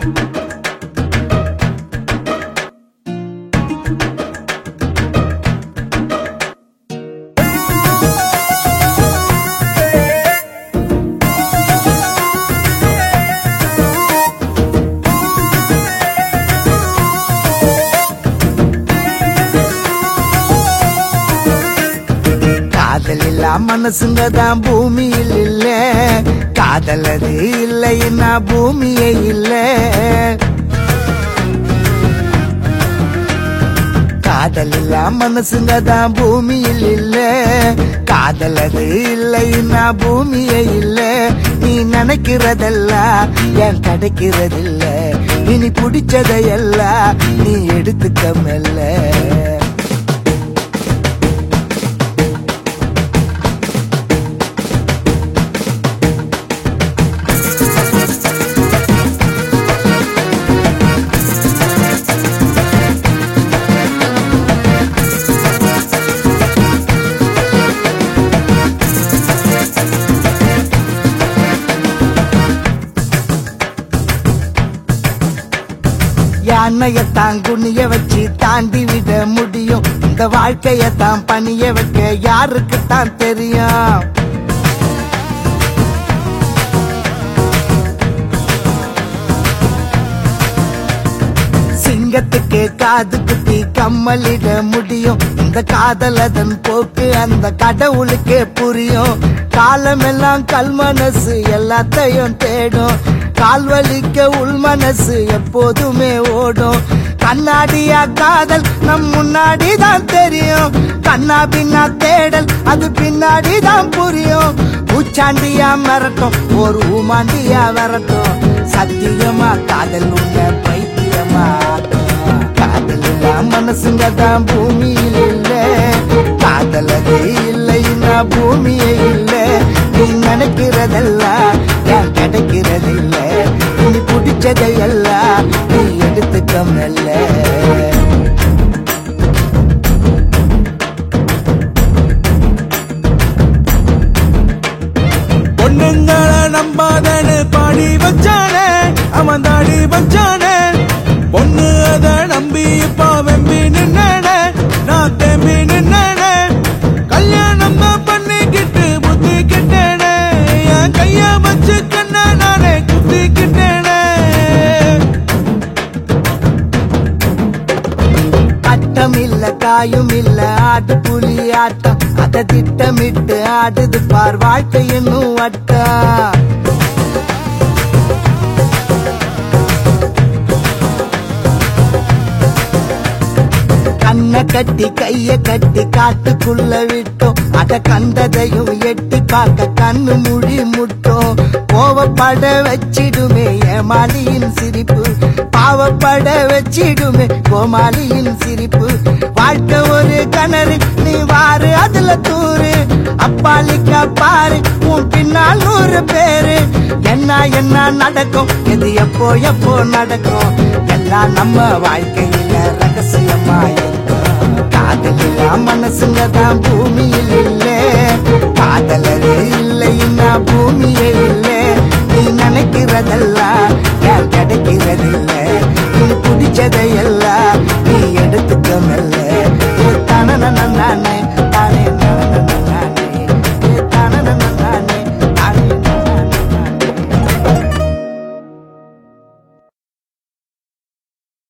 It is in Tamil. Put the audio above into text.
காதல் இல்லா மனசுங்க தான் பூமியில் இல்ல காதல் அது இல்லைன்னா பூமியே இல்ல காதல் இல்லா மனசுங்க தான் பூமியில் இல்ல காதல் அது இல்லைன்னா பூமியே இல்ல நீ நினைக்கிறதெல்லாம் ஏன் கிடைக்கிறதில்ல இனி பிடிச்சதையெல்லாம் நீ எடுத்துக்க மெல்ல யானையத்தான் குனிய வச்சு தாண்டி விட முடியும் இந்த வாழ்க்கையத்தான் பணிய வைக்க யாருக்கு தான் தெரியும் சிங்கத்துக்கு காது குத்தி கம்மலிட முடியும் இந்த காதலதன் போக்கு அந்த கடவுளுக்கே புரியும் காலமெல்லாம் கல் மனசு எல்லாத்தையும் தேடும் கால்வலிக்க உள் மனசு எப்போதுமே ஓடும் கண்ணாடியா காதல் நம் முன்னாடி தான் தெரியும் கண்ணா பின்னா தேடல் அது பின்னாடி தான் புரியும் பூச்சாண்டியா மறட்டும் ஒரு ஊமாண்டியா வரட்டும் சத்தியமா காதல் உள்ள பைத்தியமா காதல் எல்லாம் மனசுங்க தான் பூமியில் இல்ல காதல் அது இல்லைன்னா பூமியே இல்ல நீ நினைக்கிறதெல்லாம் ஏன் கிடைக்கிறது இல்ல நீ பிடிச்சதையெல்லாம் நீ எடுத்துக்க மெல்ல பொண்ணுங்கள நம்பாதன்னு பாடி வச்சானே அவன் தாடி வச்சானே பொண்ணு அத நம்பி இப்ப வெம்பி நின்னே நான் தேம்பி நின்னே கல்யாணம் தான் பண்ணிக்கிட்டு புத்திக்கிட்டேனே என் கைய வச்சு கண்ண நானே குத்திக்கிட்டேனே கட்டம் இல்ல காயும் இல்ல ஆட்டு புலி ஆட்டம் அத திட்டமிட்டு ஆடுது பார் வாழ்க்கை என்னும் வட்டம் கண்ணை கட்டி கைய கட்டி காட்டுக்குள்ள விட்டோம் அத கண்டதையும் எட்டி பார்க்க கண்ணு முடி முட்டோம் கோவப்பட வச்சிடுமே ஏமாலியின் சிரிப்பு பாவப்பட வச்சிடுமே கோமாளியின் சிரிப்பு வாழ்க்கை ஒரு கிணறு நீ வாரு அதுல தூரு அப்பாலிக்கா பாரு உன் பின்னால் நூறு பேரு என்ன என்ன நடக்கும் இது எப்போ எப்போ நடக்கும் எல்லாம் நம்ம வாழ்க்கையில ரகசியமா இருக்கும் காதலில்லா மனசுங்க தான் பூமியில் இல்ல காதலரு இல்லைன்னா பூமியே இல்ல நீ நினைக்கிறதெல்லாம்